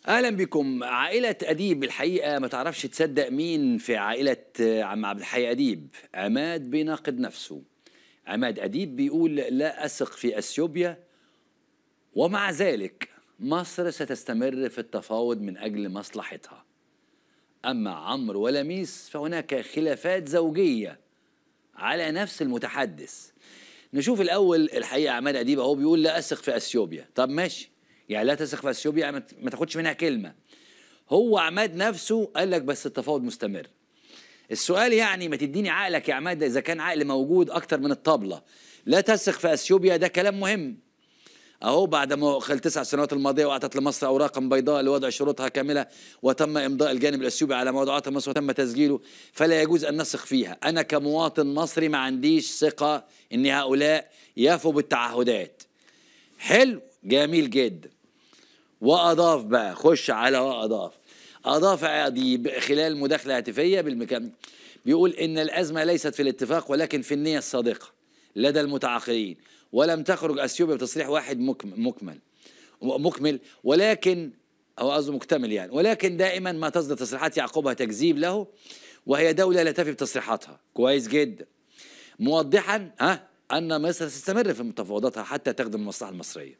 اهلا بكم عائله اديب الحقيقه ما تعرفش تصدق مين في عائله عم عبد الحي اديب عماد بيناقض نفسه عماد اديب بيقول لا اثق في اثيوبيا ومع ذلك مصر ستستمر في التفاوض من اجل مصلحتها اما عمرو ولميس فهناك خلافات زوجيه على نفس المتحدث نشوف الاول الحقيقه عماد اديب اهو بيقول لا اثق في اثيوبيا طب ماشي يعني لا تثق في اثيوبيا ما تاخدش منها كلمه هو عماد نفسه قال لك بس التفاوض مستمر السؤال يعني ما تديني عقلك يا عماد اذا كان عقل موجود اكتر من الطبله لا تثق في اثيوبيا ده كلام مهم اهو بعد ما خلال تسع سنوات الماضيه واعطت لمصر اوراقا بيضاء لوضع شروطها كامله وتم امضاء الجانب الاثيوبي على موضوعات مصر وتم تسجيله فلا يجوز ان نثق فيها انا كمواطن مصري ما عنديش ثقه ان هؤلاء يفوا بالتعهدات حلو جميل جدا واضاف بقى خش على واضاف اضاف عادي خلال مداخله هاتفيه بالمكان بيقول ان الازمه ليست في الاتفاق ولكن في النيه الصادقه لدى المتعاقدين ولم تخرج اثيوبيا بتصريح واحد مكمل مكمل ولكن هو قصده مكتمل يعني ولكن دائما ما تصدر تصريحات يعقبها تكذيب له وهي دولة لا تفي بتصريحاتها كويس جدا موضحا ها أن مصر ستستمر في مفاوضاتها حتى تخدم المصلحة المصرية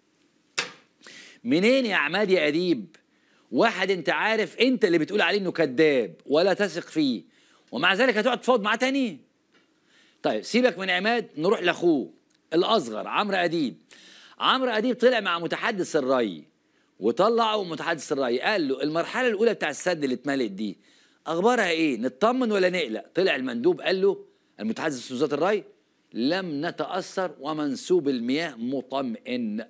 منين يا عماد يا أديب واحد انت عارف انت اللي بتقول عليه انه كذاب ولا تثق فيه ومع ذلك هتقعد تفاوض معاه تاني طيب سيبك من عماد نروح لاخوه الاصغر عمرو اديب عمرو اديب طلع مع متحدث الري وطلعوا متحدث الري قال له المرحله الاولى بتاع السد اللي اتملت دي اخبارها ايه نطمن ولا نقلق طلع المندوب قال له المتحدث في وزاره الري لم نتاثر ومنسوب المياه مطمئن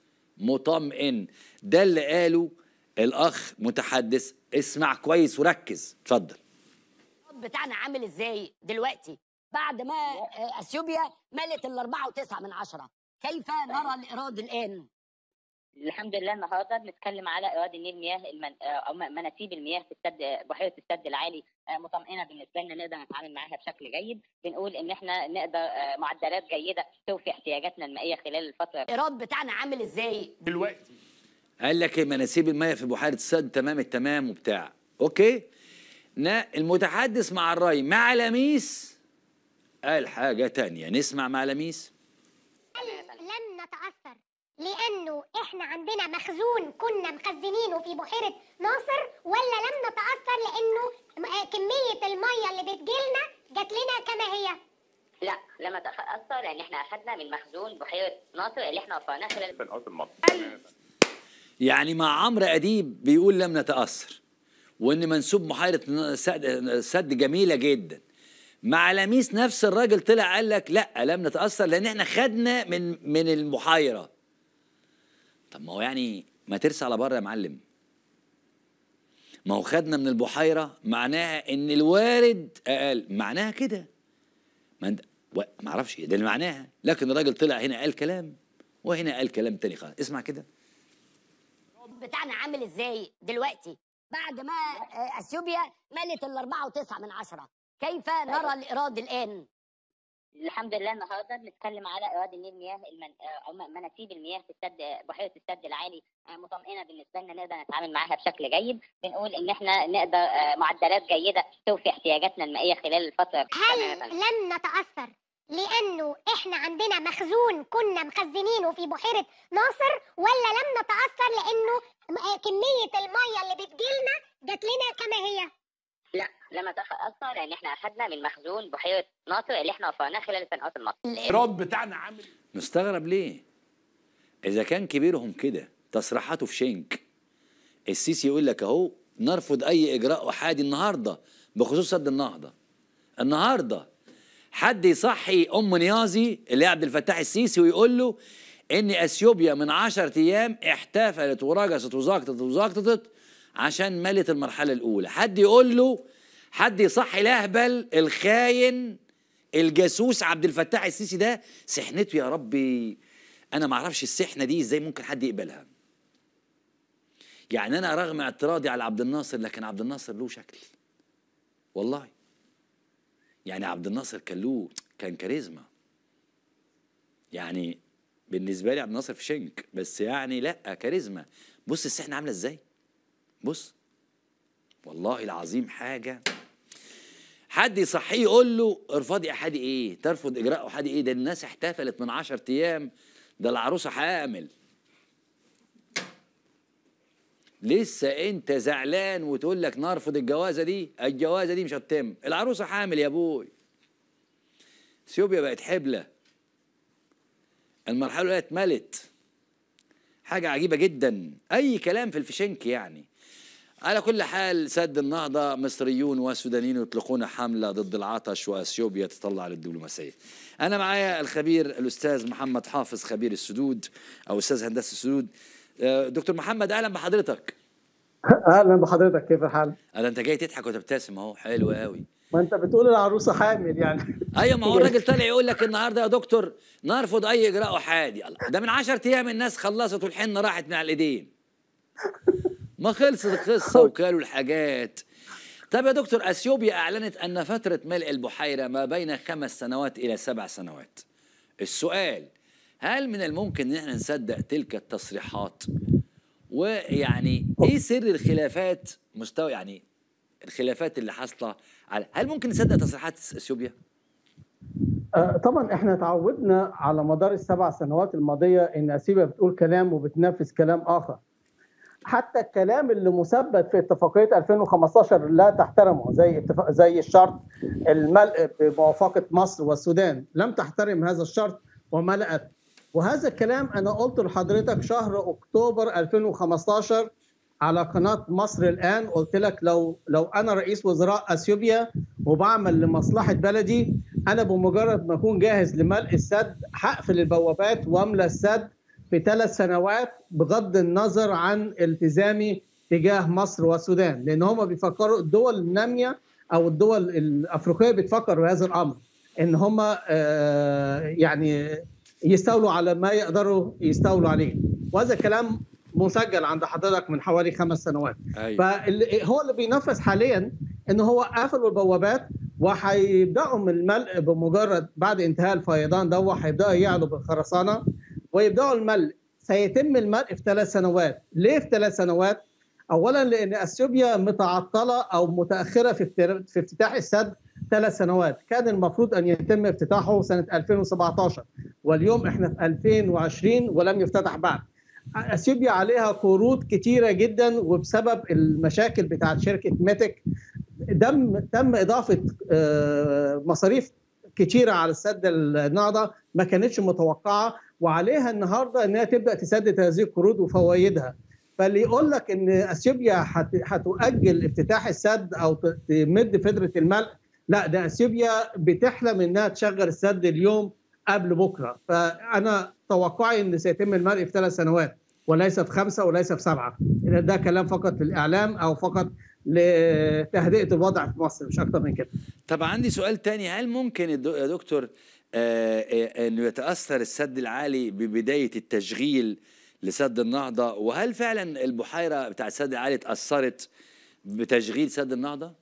مطمئن ده اللي قاله الاخ متحدث اسمع كويس وركز اتفضل بتاعنا عامل ازاي دلوقتي بعد ما اثيوبيا ملت الاربعه وتسعه من عشره كيف نرى الايراد الان؟ الحمد لله النهارده بنتكلم على ايراد النيل مياه المن... او مناسيب المياه في السد بحيره السد العالي مطمئنه بالنسبه لنا نقدر نتعامل معاها بشكل جيد بنقول ان احنا نقدر معدلات جيده توفي احتياجاتنا المائيه خلال الفتره الايراد بتاعنا عامل ازاي دلوقتي قال لك مناسيب المياه في بحيره السد تمام التمام وبتاع اوكي المتحدث مع الري مع لميس قال حاجة تانية نسمع مع لميس لن نتأثر لأنه إحنا عندنا مخزون كنا مخزنينه في بحيرة ناصر ولا لم نتأثر لأنه كمية المية اللي بتجيلنا جات لنا كما هي لا لم نتأثر لأن إحنا أخذنا من مخزون بحيرة ناصر اللي إحنا وفرناه خلال سنوات الماضية يعني مع عمرو أديب بيقول لم نتأثر وإن منسوب بحيرة سد جميلة جدا مع لميس نفس الراجل طلع قال لك لا لم نتاثر لان احنا خدنا من من البحيره طب ما هو يعني ما ترسى على بره يا معلم ما هو خدنا من البحيره معناها ان الوارد اقل معناها كده ما انت ما اعرفش ده اللي معناها لكن الراجل طلع هنا قال كلام وهنا قال كلام تاني خالص اسمع كده بتاعنا عامل ازاي دلوقتي بعد ما اثيوبيا ملت الاربعه وتسعه من عشره كيف نرى الايراد الان؟ الحمد لله النهارده بنتكلم على ايراد النيل مياه المن... او مناسيب المياه في السد بحيره السد العالي مطمئنه بالنسبه لنا نقدر نتعامل معاها بشكل جيد بنقول ان احنا نقدر معدلات جيده توفي احتياجاتنا المائيه خلال الفتره هل لن نتاثر لانه احنا عندنا مخزون كنا مخزنينه في بحيره ناصر ولا لم نتاثر لانه كميه الميه اللي بتجيلنا جات لنا كما هي لا لم نتاثر لان احنا اخذنا من مخزون بحيره ناصر اللي احنا وفرناه خلال السنوات الماضيه الايراد بتاعنا عامل مستغرب ليه اذا كان كبيرهم كده تصريحاته في شنك السيسي يقول لك اهو نرفض اي اجراء احادي النهارده بخصوص سد النهضه النهارده حد يصحي ام نيازي اللي عبد الفتاح السيسي ويقول له ان اثيوبيا من 10 ايام احتفلت ورقصت وزقطت وزقطت عشان ملت المرحله الاولى حد يقول له حد يصحي الاهبل الخاين الجاسوس عبد الفتاح السيسي ده سحنته يا ربي انا ما اعرفش السحنه دي ازاي ممكن حد يقبلها يعني انا رغم اعتراضي على عبد الناصر لكن عبد الناصر له شكل والله يعني عبد الناصر كان له كان كاريزما يعني بالنسبه لي عبد الناصر في شنك بس يعني لا كاريزما بص السحنه عامله ازاي بص والله العظيم حاجه حد يصحيه يقول له ارفضي احادي ايه ترفض اجراء احادي ايه ده الناس احتفلت من عشر ايام ده العروسه حامل لسه انت زعلان وتقول لك نرفض الجوازه دي الجوازه دي مش هتتم العروسه حامل يا ابوي اثيوبيا بقت حبله المرحله الاولى اتملت حاجه عجيبه جدا اي كلام في الفشنك يعني على كل حال سد النهضة مصريون وسودانيون يطلقون حملة ضد العطش وأثيوبيا تطلع للدبلوماسية أنا معايا الخبير الأستاذ محمد حافظ خبير السدود أو أستاذ هندسة السدود آه، دكتور محمد أهلا بحضرتك اهلا بحضرتك كيف الحال؟ أنا أنت جاي تضحك وتبتسم أهو حلو قوي ما انت بتقول العروسه حامل يعني ايوه ما هو الراجل طالع يقول لك النهارده يا دكتور نرفض اي اجراء احادي الله ده من 10 ايام الناس خلصت والحنه راحت من على الايدين ما خلصت القصه وكالوا الحاجات طب يا دكتور اثيوبيا اعلنت ان فتره ملء البحيره ما بين خمس سنوات الى سبع سنوات السؤال هل من الممكن ان احنا نصدق تلك التصريحات ويعني ايه سر الخلافات مستوى يعني الخلافات اللي حاصله على هل ممكن نصدق تصريحات اثيوبيا؟ آه، طبعا احنا تعودنا على مدار السبع سنوات الماضيه ان اثيوبيا بتقول كلام وبتنفذ كلام اخر حتى الكلام اللي مثبت في اتفاقيه 2015 لا تحترمه زي اتفاق زي الشرط الملء بموافقه مصر والسودان لم تحترم هذا الشرط وملأت وهذا الكلام انا قلت لحضرتك شهر اكتوبر 2015 على قناه مصر الان قلت لك لو لو انا رئيس وزراء اثيوبيا وبعمل لمصلحه بلدي انا بمجرد ما اكون جاهز لملء السد هقفل البوابات واملى السد في ثلاث سنوات بغض النظر عن التزامي تجاه مصر والسودان لان هم بيفكروا الدول الناميه او الدول الافريقيه بتفكر بهذا الامر ان هم يعني يستولوا على ما يقدروا يستولوا عليه وهذا كلام مسجل عند حضرتك من حوالي خمس سنوات أيوة. فهو اللي بينفذ حاليا ان هو قفلوا البوابات وهيبداوا من الملء بمجرد بعد انتهاء الفيضان ده هيبداوا يعلوا بالخرسانه ويبداوا الملء سيتم الملء في ثلاث سنوات ليه في ثلاث سنوات اولا لان اثيوبيا متعطله او متاخره في في افتتاح السد ثلاث سنوات كان المفروض ان يتم افتتاحه سنه 2017 واليوم احنا في 2020 ولم يفتتح بعد اثيوبيا عليها قروض كتيره جدا وبسبب المشاكل بتاعت شركه ميتك دم تم اضافه مصاريف كتيره على السد النهضه ما كانتش متوقعه وعليها النهارده انها تبدا تسدد هذه القروض وفوائدها فاللي يقول لك ان اثيوبيا هتؤجل افتتاح السد او تمد فتره الملء لا ده اثيوبيا بتحلم انها تشغل السد اليوم قبل بكره فانا توقعي ان سيتم الملء في ثلاث سنوات وليس في خمسه وليس في سبعه ده كلام فقط للاعلام او فقط لتهدئه الوضع في مصر مش اكتر من كده طب عندي سؤال تاني هل ممكن يا دكتور آه انه يتاثر السد العالي ببدايه التشغيل لسد النهضه وهل فعلا البحيره بتاع السد العالي اتاثرت بتشغيل سد النهضه؟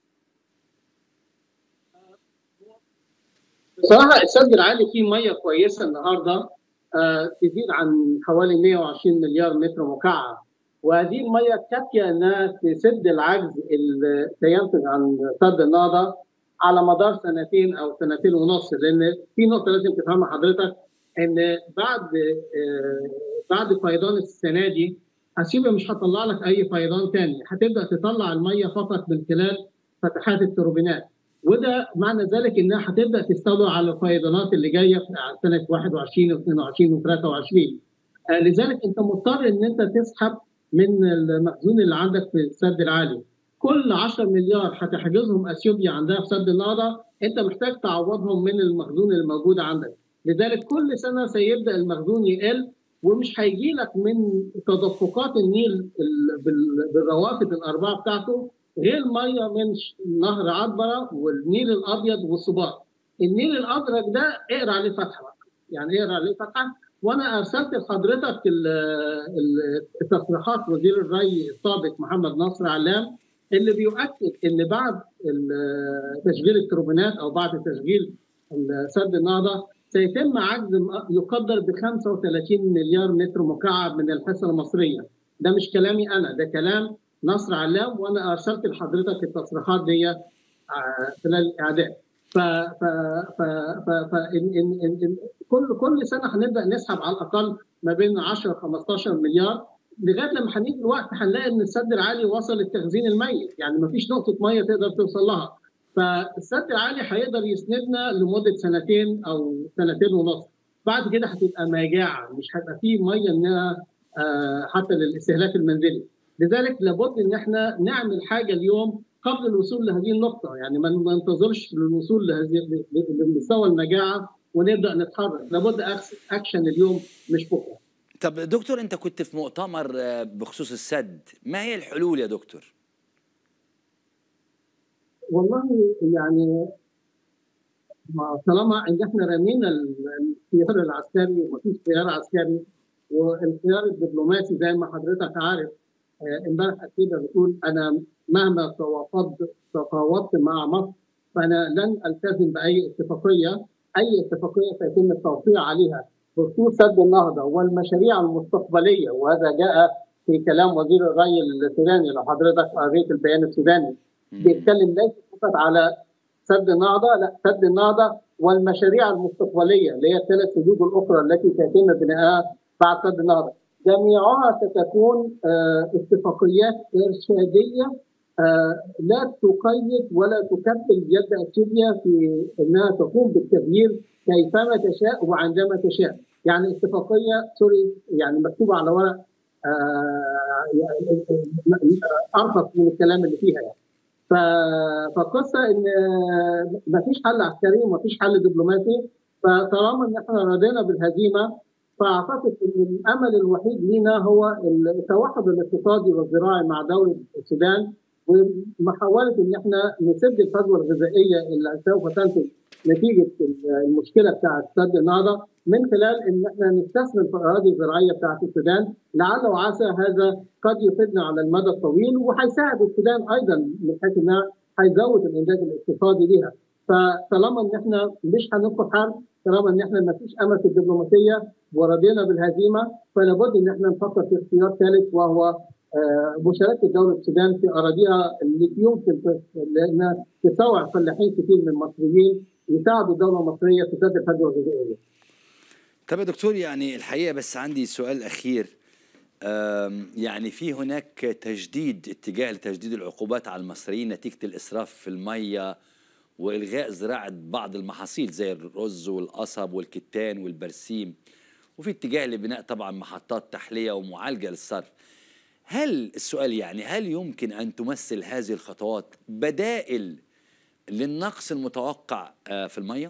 بصراحه السد العالي فيه ميه كويسه النهارده آه تزيد عن حوالي 120 مليار متر مكعب وهذه الميه كافيه انها تسد العجز اللي سينتج عن سد النهضه على مدار سنتين او سنتين ونص لان في نقطه لازم تفهمها حضرتك ان بعد آه بعد فيضان السنه دي اثيوبيا مش هتطلع لك اي فيضان تاني هتبدا تطلع الميه فقط من خلال فتحات التوربينات وده معنى ذلك انها هتبدا تستولى على الفيضانات اللي جايه في سنه 21 و22 و23 آه لذلك انت مضطر ان انت تسحب من المخزون اللي عندك في السد العالي كل 10 مليار هتحجزهم اثيوبيا عندها في سد النهضه انت محتاج تعوضهم من المخزون اللي موجود عندك لذلك كل سنه سيبدا المخزون يقل ومش هيجي لك من تدفقات النيل بالروافد الاربعه بتاعته غير ميه من نهر عبره والنيل الابيض والصباط النيل الازرق ده اقرا عليه فتحه يعني اقرا عليه فتحه وانا ارسلت لحضرتك التصريحات وزير الري السابق محمد نصر علام اللي بيؤكد ان بعد تشغيل التوربينات او بعد تشغيل سد النهضه سيتم عجز يقدر ب 35 مليار متر مكعب من الحصه المصريه ده مش كلامي انا ده كلام نصر علام وانا ارسلت لحضرتك التصريحات دي آه، خلال الاعداد ف ف ف ف ف إن إن إن إن كل كل سنه هنبدا نسحب على الاقل ما بين 10 15 مليار لغايه لما هنيجي الوقت هنلاقي ان السد العالي وصل للتخزين الميت يعني ما فيش نقطه ميه تقدر توصل لها فالسد العالي هيقدر يسندنا لمده سنتين او سنتين ونص بعد كده هتبقى مجاعه مش هيبقى فيه ميه انها آه، حتى للاستهلاك المنزلي لذلك لابد ان احنا نعمل حاجه اليوم قبل الوصول لهذه النقطه يعني ما ما ننتظرش للوصول لهذه لمستوى المجاعه ونبدا نتحرك لابد أكس- اكشن اليوم مش بكره طب دكتور انت كنت في مؤتمر آه، بخصوص السد ما هي الحلول يا دكتور والله يعني ما طالما ان احنا رمينا ال- الخيار العسكري ومفيش خيار عسكري والخيار الدبلوماسي زي ما حضرتك عارف آه، امبارح كده بتقول انا مهما تفاوضت تفاوضت مع مصر فانا لن التزم باي اتفاقيه اي اتفاقيه سيتم التوقيع عليها بخصوص سد النهضه والمشاريع المستقبليه وهذا جاء في كلام وزير الري السوداني لو حضرتك قريت البيان السوداني بيتكلم ليس فقط على سد النهضه لا سد النهضه والمشاريع المستقبليه اللي هي الثلاث سدود الاخرى التي سيتم بناءها بعد سد النهضه جميعها ستكون آه، اتفاقيات ارشاديه آه، لا تقيد ولا تكفل يد اثيوبيا في انها تقوم بالتغيير كيفما تشاء وعندما تشاء يعني اتفاقيه سوري يعني مكتوبه على ورق آه، يعني ارخص من الكلام اللي فيها يعني ف- فالقصه ان ما فيش حل عسكري وما فيش حل دبلوماسي فطالما ان احنا رضينا بالهزيمه فاعتقد ان الامل الوحيد لينا هو التوحد الاقتصادي والزراعي مع دوله السودان ومحاوله ان احنا نسد الفجوه الغذائيه اللي سوف تنتج نتيجه المشكله بتاعت سد النهضه من خلال ان احنا نستثمر في الاراضي الزراعيه بتاعت السودان لعل وعسى هذا قد يفيدنا على المدى الطويل وهيساعد السودان ايضا من حيث انها هيزود الانتاج الاقتصادي ليها فطالما ان احنا مش هندخل حرب طالما ان احنا ما فيش امل في الدبلوماسيه ورضينا بالهزيمه فلابد ان احنا نفكر في اختيار ثالث وهو آه، مشاركه دوله السودان في اراضيها اللي يمكن لانها تستوعب فلاحين كثير من المصريين يساعدوا الدوله المصريه في سد الفجوه الغذائيه. طب يا دكتور يعني الحقيقه بس عندي سؤال اخير أم، يعني في هناك تجديد اتجاه لتجديد العقوبات على المصريين نتيجه الاسراف في الميه والغاء زراعه بعض المحاصيل زي الرز والقصب والكتان والبرسيم وفي اتجاه لبناء طبعا محطات تحليه ومعالجه للصرف هل السؤال يعني هل يمكن ان تمثل هذه الخطوات بدائل للنقص المتوقع آه، في الميه؟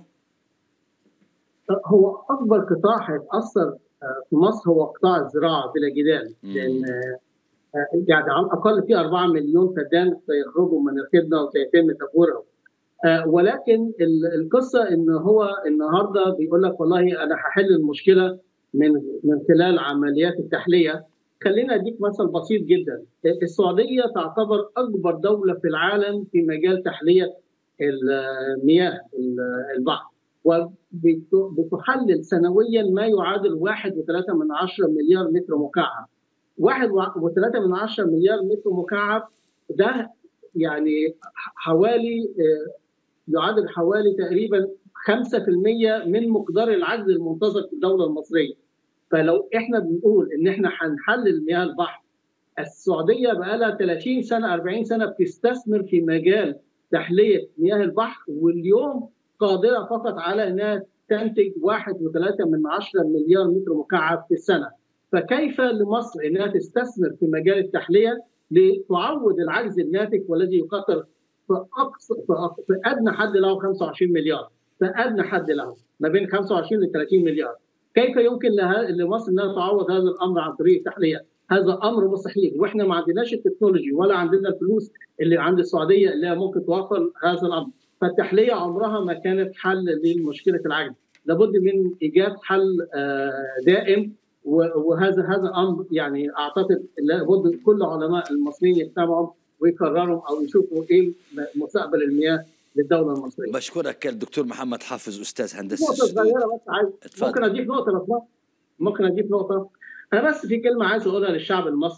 هو اكبر قطاع هيتاثر آه، في مصر هو قطاع الزراعه بلا جدال مم. لان آه، آه، يعني على الاقل في 4 مليون فدان سيخرجوا من الخدمه وسيتم تبويرهم آه، ولكن ال- القصه ان هو النهارده بيقول لك والله انا هحل المشكله من من خلال عمليات التحليه خلينا اديك مثل بسيط جدا السعوديه تعتبر اكبر دوله في العالم في مجال تحليه المياه البحر وبتحلل سنويا ما يعادل 1.3 من عشرة مليار متر مكعب 1.3 من عشرة مليار متر مكعب ده يعني حوالي آه، يعادل حوالي تقريبا 5% من مقدار العجز المنتظر في الدوله المصريه فلو احنا بنقول ان احنا هنحلل مياه البحر السعوديه بقى لها 30 سنه 40 سنه بتستثمر في مجال تحليه مياه البحر واليوم قادره فقط على انها تنتج 1.3 من عشرة مليار متر مكعب في السنه فكيف لمصر انها تستثمر في مجال التحليه لتعوض العجز الناتج والذي يقدر في اقصى في, أقصى في ادنى حد له 25 مليار في ادنى حد له ما بين 25 ل 30 مليار كيف يمكن لها لمصر انها تعوض هذا الامر عن طريق التحليه؟ هذا امر مستحيل واحنا ما عندناش التكنولوجي ولا عندنا الفلوس اللي عند السعوديه اللي ممكن توفر هذا الامر فالتحليه عمرها ما كانت حل لمشكله العجز لابد من ايجاد حل آه، دائم وهذا هذا امر يعني اعتقد لابد كل علماء المصريين يجتمعوا ويقرروا او يشوفوا ايه مستقبل المياه للدوله المصريه. بشكرك الدكتور محمد حافظ استاذ هندسه نقطه السدود صغيره بس عايز اتفضل. ممكن اضيف نقطه بس ممكن اضيف نقطه انا بس في كلمه عايز اقولها للشعب المصري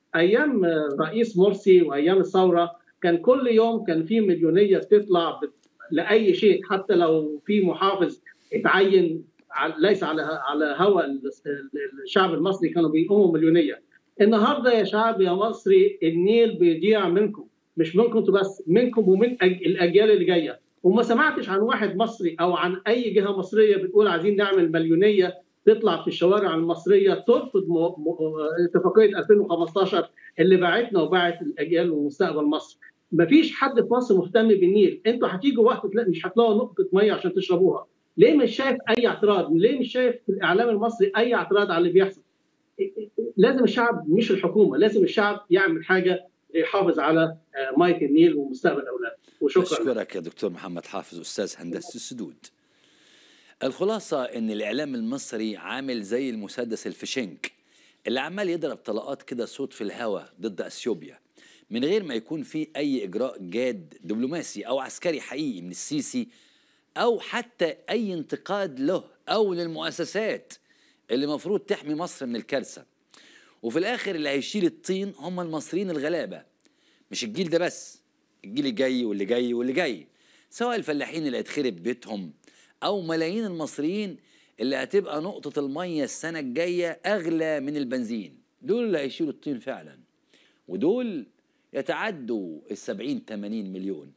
ايام رئيس مرسي وايام الثوره كان كل يوم كان في مليونيه بتطلع لاي شيء حتى لو في محافظ اتعين ليس على على هوى الشعب المصري كانوا بيقوموا مليونيه النهارده يا شعب يا مصري النيل بيضيع منكم مش منكم انتوا بس منكم ومن الاجيال اللي جايه وما سمعتش عن واحد مصري او عن اي جهه مصريه بتقول عايزين نعمل مليونيه تطلع في الشوارع المصريه ترفض اتفاقيه 2015 اللي باعتنا وباعت الاجيال ومستقبل مصر. مفيش حد في مصر مهتم بالنيل، انتوا هتيجوا وقت مش هتلاقوا نقطه ميه عشان تشربوها. ليه مش شايف اي اعتراض؟ ليه مش شايف في الاعلام المصري اي اعتراض على اللي بيحصل؟ لازم الشعب مش الحكومه، لازم الشعب يعمل حاجه يحافظ على ميه النيل ومستقبل اولاده. وشكرا اشكرك يا دكتور محمد حافظ استاذ هندسه السدود. الخلاصة إن الإعلام المصري عامل زي المسدس الفشنك اللي عمال يضرب طلقات كده صوت في الهواء ضد أثيوبيا من غير ما يكون في أي إجراء جاد دبلوماسي أو عسكري حقيقي من السيسي أو حتى أي انتقاد له أو للمؤسسات اللي المفروض تحمي مصر من الكارثة وفي الآخر اللي هيشيل الطين هم المصريين الغلابة مش الجيل ده بس الجيل الجاي واللي جاي واللي جاي سواء الفلاحين اللي هيتخرب بيتهم او ملايين المصريين اللي هتبقى نقطة المية السنة الجاية أغلى من البنزين دول اللي هيشيلوا الطين فعلا ودول يتعدوا السبعين 80 مليون